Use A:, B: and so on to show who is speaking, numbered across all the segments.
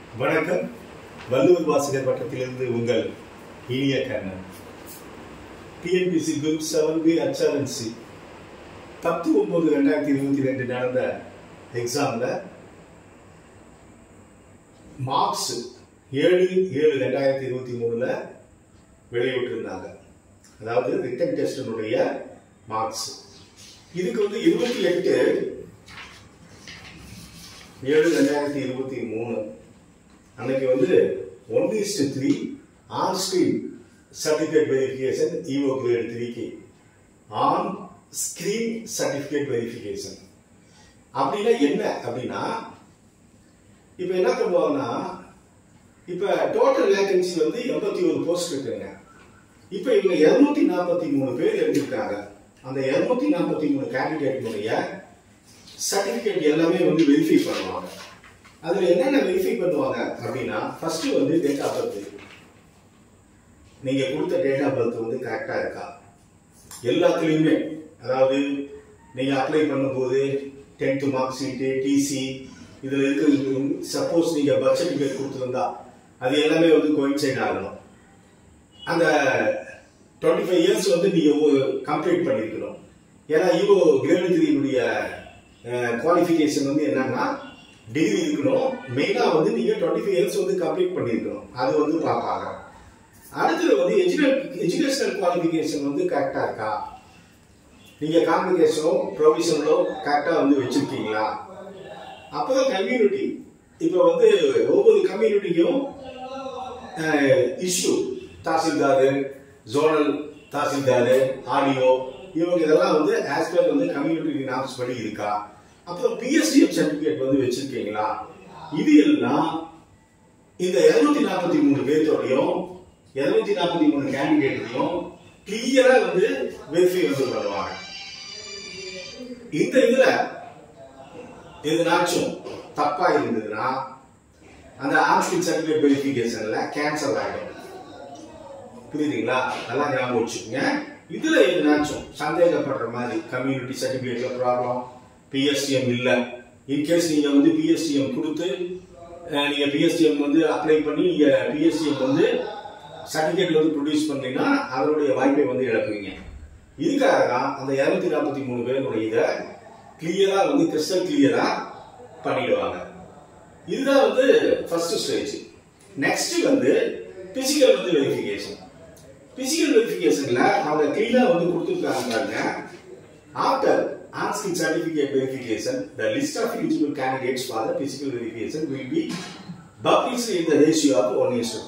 A: வணக்கம் வள்ளுவர் வாசகர் வட்டத்திலிருந்து உங்கள் இனிய Kannan TNPSC group seven B HRNC பத்து ஒன்பது ரெண்டாயிரத்தி இருபத்தி ரெண்டு நடந்த எக்ஸாம்ல மார்க்ஸ் ஏழு ஏழு ரெண்டாயிரத்தி இருபத்தி மூணுல வெளியிட்டிருந்தாங்க அதாவது ரிட்டன் டெஸ்டினுடைய மார்க்ஸ் இதுக்கு வந்து இருபத்தி எட்டு ஏழு ரெண்டாயிரத்தி இருபத்தி மூணு அன்னைக்கு வந்து one is to three on screen certificate verification EO grade த்ரீக்கு ஆன் ஸ்கிரீன் சர்டிஃபிகேட் வெரிஃபிகேஷன் அப்படின்னா என்ன அப்படின்னா இப்போ என்ன பண்ணுவாங்கன்னா இப்போ டோட்டல் வேகன்சி வந்து எண்பத்தி ஒரு போஸ்ட் இருக்குங்க இப்போ இவங்க இருநூத்தி நாற்பத்தி மூணு பேர் எடுத்திருக்காங்க அந்த இருநூத்தி நாற்பத்தி மூணு கேண்டிடேட்னுடைய சர்டிபிகேட் எல்லாமே வந்து வெரிஃபை பண்ணுவாங்க அதுல என்னென்ன வெரிஃபை பண்ணுவாங்க அப்படின்னா ஃபர்ஸ்ட் வந்து டேட் ஆஃப் பர்த் நீங்க கொடுத்த டேட் ஆஃப் பர்த் வந்து கரெக்டா இருக்கா எல்லாத்துலயுமே அதாவது நீங்க அப்ளை பண்ணும்போது டென்த் மார்க் ஷீட்டு டிசி இதுல இருக்க சப்போஸ் நீங்க பர்த் சர்டிபிகேட் கொடுத்துருந்தா அது எல்லாமே வந்து கோயின்சைட் ஆகணும் அந்த டுவெண்ட்டி ஃபைவ் இயர்ஸ் வந்து நீங்க கம்ப்ளீட் பண்ணிருக்கணும் ஏன்னா இவோ கிரேட் த்ரீனுடைய குவாலிஃபிகேஷன் வந்து என்னன்னா டிகிரி இருக்கணும் மெயினா வந்து நீங்க டுவெண்ட்டி ஃபைவ் இயர்ஸ் வந்து கம்ப்ளீட் பண்ணிருக்கணும் அது வந்து பார்ப்பாங்க அடுத்தது வந்து எஜுகேஷனல் குவாலிஃபிகேஷன் வந்து கரெக்டா இருக்கா நீங்க கான்வெகேஷனோ ப்ரொவிஷனலோ கரெக்டா வந்து வச்சிருக்கீங்களா அப்பதான் கம்யூனிட்டி இப்போ வந்து ஒவ்வொரு கம்யூனிட்டிக்கும் இஷ்யூ தாசில்தாரு ஜோனல் தாசில்தாரு ஆடியோ இவங்க இதெல்லாம் வந்து ஆஸ் பர் வந்து கம்யூனிட்டி நாம்ஸ் படி இருக்கா அப்புறம் பிஎஸ்டிஎம் சர்டிபிகேட் வந்து வச்சிருக்கீங்களா இது எல்லாம் இந்த இருநூத்தி நாற்பத்தி மூணு பேர்த்தோடையும் இருநூத்தி நாற்பத்தி மூணு கேண்டிடேட்டையும் கிளியரா வந்து வெரிஃபை வந்து பண்ணுவாங்க இந்த இதுல எதுனாச்சும் தப்பா இருந்ததுன்னா அந்த ஆன்ஸ்கின் சர்டிபிகேட் வெரிஃபிகேஷன்ல கேன்சல் ஆகிடும் புரியுதுங்களா நல்லா ஞாபகம் வச்சுக்கோங்க இதுல எதுனாச்சும் சந்தேகப்படுற மாதிரி கம்யூனிட்டி சர்டிபிகேட்ல ப்ராப்ளம் பிஎஸ்டிஎம் இல்ல இன்கேஸ் நீங்க வந்து பிஎஸ்டிஎம் கொடுத்து நீங்க பிஎஸ்டிஎம் வந்து அப்ளை பண்ணி நீங்க பிஎஸ்டிஎம் வந்து சர்டிபிகேட் வந்து ப்ரொடியூஸ் பண்ணீங்கன்னா அதனுடைய வாய்ப்பை வந்து இழப்பீங்க இதுக்காக தான் அந்த இருநூத்தி நாற்பத்தி மூணு பேருடைய இதை கிளியரா வந்து கிறிஸ்டல் கிளியரா பண்ணிடுவாங்க இதுதான் வந்து ஃபர்ஸ்ட் ஸ்டேஜ் நெக்ஸ்ட் வந்து பிசிக்கல் வந்து வெரிஃபிகேஷன் பிசிக்கல் வெரிஃபிகேஷன்ல அவங்க கிளீனா வந்து கொடுத்துருக்காங்க பாருங்க after asking certificate verification the list of eligible candidates for the physical verification will be published in the ratio of 1 is to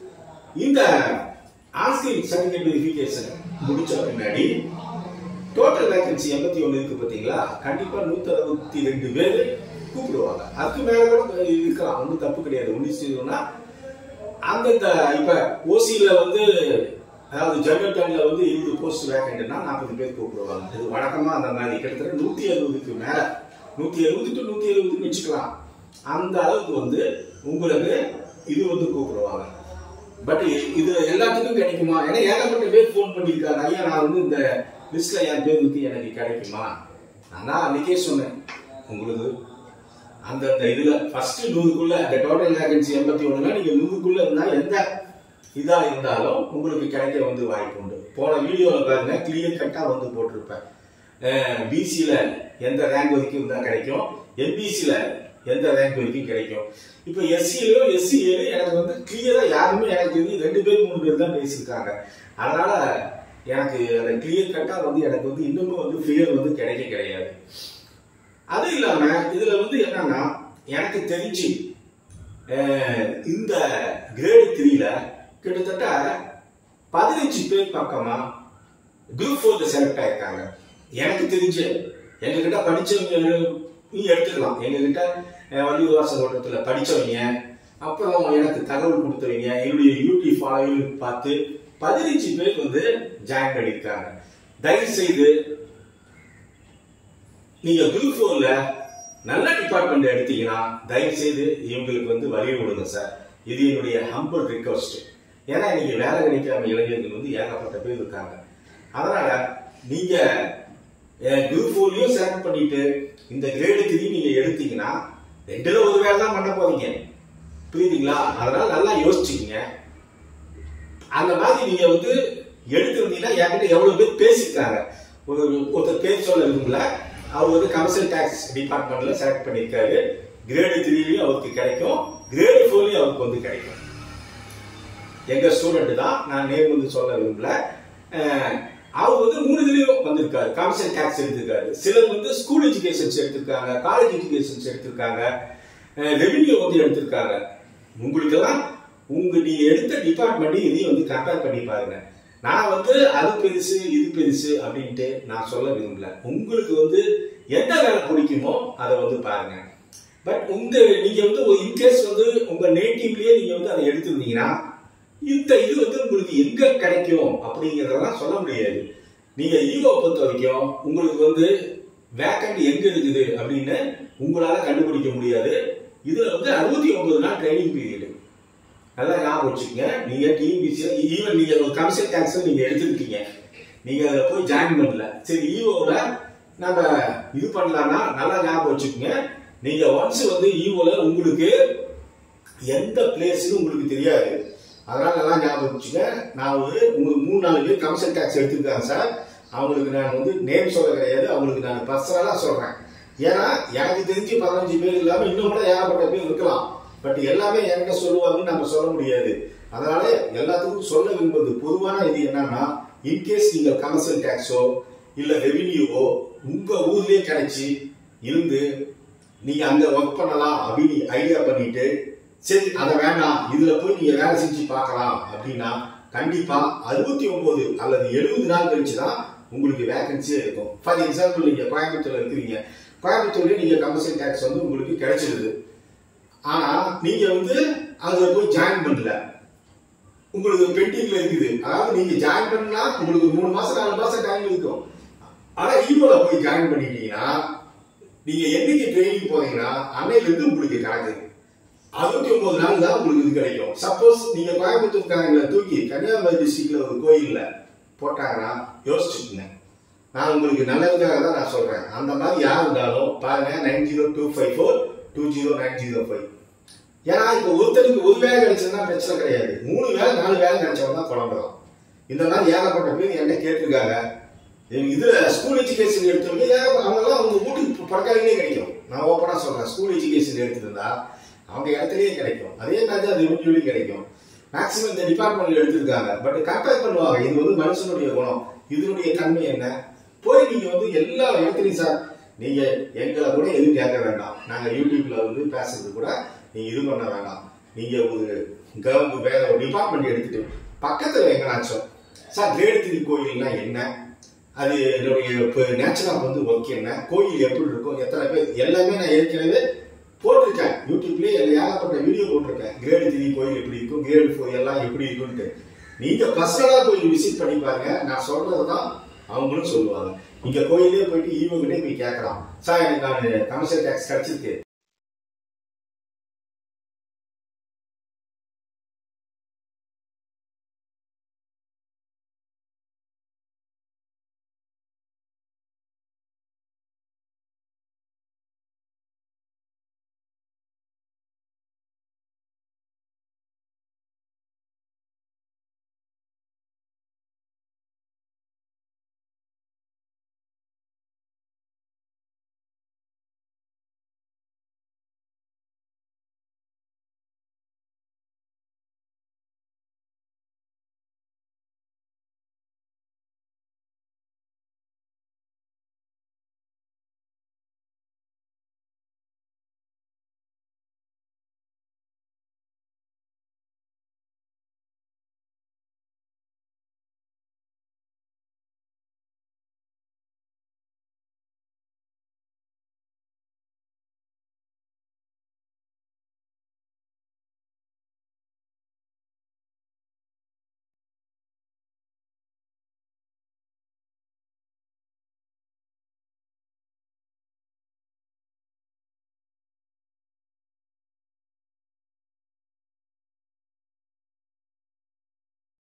A: 4 இந்த asking certificate verification முடிச்ச பின்னாடி டோட்டல் வேகன்சி எண்பத்தி ஒன்று இருக்கு பார்த்தீங்களா கண்டிப்பா நூத்தி அறுபத்தி ரெண்டு பேர் கூப்பிடுவாங்க அதுக்கு மேல கூட இருக்கலாம் ஒன்றும் தப்பு கிடையாது ஒன்று அந்தந்த இப்ப ஓசியில வந்து அதாவது ஜெனரல் டர்ன்ல வந்து இருபது போஸ்ட் வேக்கண்ட்னா நாற்பது பேர் கூப்பிடுவாங்க இது வழக்கமா அந்த மாதிரி கிட்டத்தட்ட நூத்தி அறுபதுக்கு மேல நூத்தி அறுபது டு நூத்தி அறுபதுன்னு வச்சுக்கலாம் அந்த அளவுக்கு வந்து உங்களுக்கு இது வந்து கூப்பிடுவாங்க பட் இது எல்லாத்துக்கும் கிடைக்குமா ஏன்னா ஏகப்பட்ட பேர் ஃபோன் பண்ணியிருக்காங்க ஐயா நான் வந்து இந்த லிஸ்ட்ல என் பேர் வந்து எனக்கு கிடைக்குமா நான் தான் அன்னைக்கே சொன்னேன் உங்களுக்கு அந்த இதுல ஃபர்ஸ்ட் நூறுக்குள்ள அந்த டோட்டல் வேகன்சி எண்பத்தி ஒண்ணுல நீங்க நூறுக்குள்ள இருந்தா எந்த இதா இருந்தாலும் உங்களுக்கு கிடைக்க வந்து வாய்ப்பு உண்டு போன வீடியோவில் பாருங்க கிளியர் கட்டா வந்து போட்டிருப்பேன் பிசியில எந்த ரேங்க் வரைக்கும் தான் கிடைக்கும் எம்பிசியில எந்த ரேங்க் வரைக்கும் கிடைக்கும் இப்போ எஸ்சியிலோ எஸ்சிஏல எனக்கு வந்து கிளியரா யாருமே எனக்கு தெரிஞ்சு ரெண்டு பேர் மூணு பேர் தான் பேசியிருக்காங்க அதனால எனக்கு அந்த கிளியர் கட்டா வந்து எனக்கு வந்து இன்னமும் வந்து ஃபியர் வந்து கிடைக்க கிடையாது அது இல்லாம இதுல வந்து என்னன்னா எனக்கு தெரிஞ்சு இந்த கிரேடு த்ரீல கிட்டத்தட்ட பதினஞ்சு பேர் பக்கமா குரூப் ஃபோர்ல செலக்ட் ஆயிருக்காங்க எனக்கு தெரிஞ்சு எங்ககிட்ட படிச்சவங்க நீ எடுத்துக்கலாம் எங்ககிட்ட வள்ளுவர் வாச ஓட்டத்துல படிச்சவங்க அப்புறம் எனக்கு தகவல் கொடுத்தவங்க என்னுடைய யூடியூப் ஃபாலோவிங் பார்த்து பதினஞ்சு பேர் வந்து ஜாயின் பண்ணியிருக்காங்க தயவு செய்து நீங்க குரூப் ஃபோர்ல நல்ல டிபார்ட்மெண்ட் எடுத்தீங்கன்னா தயவு செய்து இவங்களுக்கு வந்து வழி விடுங்க சார் இது என்னுடைய ஹம்பிள் ரிக்வஸ்ட் ஏன்னா இன்னைக்கு வேலை கிடைக்காம இளைஞர்கள் வந்து ஏகப்பட்ட பேர் இருக்காங்க அதனால நீங்க குரூப் ஃபோர்லயும் செலக்ட் பண்ணிட்டு இந்த கிரேடு த்ரீ நீங்க எடுத்தீங்கன்னா ரெண்டுல ஒரு வேலை தான் பண்ண போறீங்க புரியுதுங்களா அதனால நல்லா யோசிச்சுக்கங்க அந்த மாதிரி நீங்க வந்து எடுத்துருந்தீங்கன்னா என்கிட்ட எவ்வளவு பேர் பேசியிருக்காங்க ஒரு ஒருத்தர் பேர் சொல்ல விரும்பல அவர் வந்து கமர்ஷியல் டாக்ஸ் டிபார்ட்மெண்ட்ல செலக்ட் பண்ணியிருக்காரு கிரேடு த்ரீலயும் அவருக்கு கிடைக்கும் கிரேடு ஃபோர்லயும் அவருக்கு வந்து கிடைக்கும் எங்க ஸ்டூடெண்ட் தான் நான் நேம் வந்து சொல்ல விரும்பல அஹ், அவர் வந்து மூணு இதுலயும் வந்திருக்காரு கமர்ஷியல் டாக்ஸ் எடுத்திருக்காரு சிலர் வந்து ஸ்கூல் எஜுகேஷன்ஸ் எடுத்திருக்காங்க காலேஜ் எஜுகேஷன்ஸ் எடுத்திருக்காங்க ரெவென்யூ வந்து எடுத்திருக்காங்க உங்களுக்கெல்லாம் உங்க நீங்க எடுத்த டிபார்ட்மெண்ட் இதையும் வந்து கம்பேர் பண்ணி பாருங்க நான் வந்து அது பெருசு இது பெருசு அப்படின்ட்டு நான் சொல்ல விரும்பல உங்களுக்கு வந்து எந்த வேலை பிடிக்குமோ அதை வந்து பாருங்க பட் உங்க நீங்க வந்து ஒரு இன்கேஸ் வந்து உங்க நேட்டிவ்லயே நீங்க வந்து அதை எடுத்திருந்தீங்கன்னா இந்த இது வந்து உங்களுக்கு எங்க கிடைக்கும் அப்படிங்கறதெல்லாம் சொல்ல முடியாது நீங்க ஈகோ பொறுத்த வரைக்கும் உங்களுக்கு வந்து வேக்கண்ட் எங்க இருக்குது அப்படின்னு உங்களால கண்டுபிடிக்க முடியாது இதுல வந்து அறுபத்தி ஒன்பது நாள் ட்ரைனிங் பீரியட் நல்லா ஞாபகம் வச்சுக்கோங்க நீங்க டிஎன்பிசி ஈவன் நீங்க ஒரு கமிஷன் டாக்ஸ் நீங்க எடுத்திருக்கீங்க நீங்க அதுல போய் ஜாயின் பண்ணல சரி ஈவோல நம்ம இது பண்ணலாம்னா நல்லா ஞாபகம் வச்சுக்கோங்க நீங்க ஒன்ஸ் வந்து ஈவோல உங்களுக்கு எந்த பிளேஸ்னு உங்களுக்கு தெரியாது அதனால நல்லா ஞாபகம் வச்சுங்க நான் வந்து உங்களுக்கு மூணு நாலு பேர் கமிஷன் டாக்ஸ் எடுத்திருக்காங்க சார் அவங்களுக்கு நான் வந்து நேம் சொல்ல கிடையாது அவங்களுக்கு நான் பர்சனலா சொல்றேன் ஏன்னா எனக்கு தெரிஞ்சு பதினஞ்சு பேர் இல்லாம இன்னும் கூட ஏகப்பட்ட பேர் இருக்கலாம் பட் எல்லாமே என்கிட்ட சொல்லுவாங்கன்னு நம்ம சொல்ல முடியாது அதனால எல்லாத்துக்கும் சொல்ல விரும்புவது பொதுவான இது என்னன்னா இன்கேஸ் நீங்க கமர்ஷியல் டாக்ஸோ இல்ல ரெவின்யூவோ உங்க ஊர்லயே கிடைச்சி இருந்து நீங்க அங்க ஒர்க் பண்ணலாம் அப்படின்னு ஐடியா பண்ணிட்டு சரி அதை வேண்டாம் இதுல போய் நீங்க வேலை செஞ்சு பார்க்கலாம் அப்படின்னா கண்டிப்பா அறுபத்தி ஒன்பது அல்லது எழுபது நாள் கழிச்சு தான் உங்களுக்கு வேகன்சியே இருக்கும் ஃபார் எக்ஸாம்பிள் நீங்க கோயம்புத்தூர்ல இருக்கிறீங்க கோயம்புத்தூர்ல நீங்க கமர்ஷியல் டாக்ஸ் வந்து உங்களுக்கு கிடைச்சிருது ஆனா நீங்க வந்து அதுல போய் ஜாயின் பண்ணல உங்களுக்கு பெண்டிங்ல இருக்குது அதாவது நீங்க ஜாயின் பண்ணா உங்களுக்கு மூணு மாசம் நாலு மாசம் டைம் இருக்கும் ஆனா ஈவோல போய் ஜாயின் பண்ணிட்டீங்கன்னா நீங்க என்னைக்கு ட்ரைனிங் போனீங்கன்னா அன்னையில இருந்து உங்களுக்கு கணக்கு அறுபத்தி ஒன்பது நாள் தான் உங்களுக்கு இது கிடைக்கும் சப்போஸ் நீங்க கோயம்புத்தூர்காரங்களை தூக்கி கன்னியாகுமரி டிஸ்ட்ரிக்ட்ல ஒரு கோயில்ல போட்டாங்கன்னா யோசிச்சுக்கோங்க நான் உங்களுக்கு நல்லதுக்காக தான் நான் சொல்றேன் அந்த மாதிரி யார் இருந்தாலும் பாருங்க nine zero two five four two zero nine zero five ஏன்னா இப்போ ஒருத்தருக்கு ஒரு வேலை கிடைச்சதுன்னா பிரச்சனை கிடையாது மூணு வேலை நாலு வேலை கிடைச்சவங்க தான் குழம்புறோம் இந்த மாதிரி ஏகப்பட்ட பேர் என்கிட்ட கேட்டிருக்காங்க இவங்க இதுல ஸ்கூல் எஜுகேஷன் எடுத்தவங்க ஏக- அவங்கெல்லாம் அவங்க வீட்டுக்கு படக்காரிலே கிடைக்கும் நான் ஓப்பனா சொல்றேன் ஸ்கூல் எஜுகேஷன் எடுத்திருந்தா அவங்க இடத்துலயே கிடைக்கும் அதே மாதிரி தான் ரெவன்யூலையும் கிடைக்கும் மேக்ஸிமம் இந்த டிபார்ட்மெண்ட்ல எடுத்திருக்காங்க பட் கம்பேர் பண்ணுவாங்க இது வந்து மனுஷனுடைய குணம் இதனுடைய தன்மை என்ன போய் நீங்க வந்து எல்லா இடத்துலையும் சார் நீங்க எங்களை கூட எதுவும் கேட்க வேண்டாம் நாங்க யூடியூப்ல வந்து பேசுறது கூட நீங்க இது பண்ண வேண்டாம் நீங்க ஒரு கவர்மெண்ட் வேற ஒரு டிபார்ட்மெண்ட் எடுத்துட்டு பக்கத்துல எங்கனாச்சும் சார் கிரேடு திரி கோயில்னா என்ன அது என்னுடைய நேச்சுரல் வந்து ஒர்க் என்ன கோயில் எப்படி இருக்கும் எத்தனை பேர் எல்லாமே நான் ஏற்கனவே போட்டிருக்கேன் யூடியூப்லயே ஏகப்பட்ட வீடியோ போட்டிருக்கேன் கிரேடு த்ரீ கோயில் எப்படி இருக்கும் கிரேடு ஃபோர் எல்லாம் எப்படி இருக்கும்ட்டு நீங்க பர்சனலா போய் விசிட் பண்ணி பாருங்க நான் சொல்றதுதான் அவங்களும் சொல்லுவாங்க நீங்க கோயிலே போயிட்டு ஈவங்கிட்டே போய் கேட்கலாம் சார் எனக்கு நான் கமர்ஷியல் டேக்ஸ் கிடைச்சிருக்கு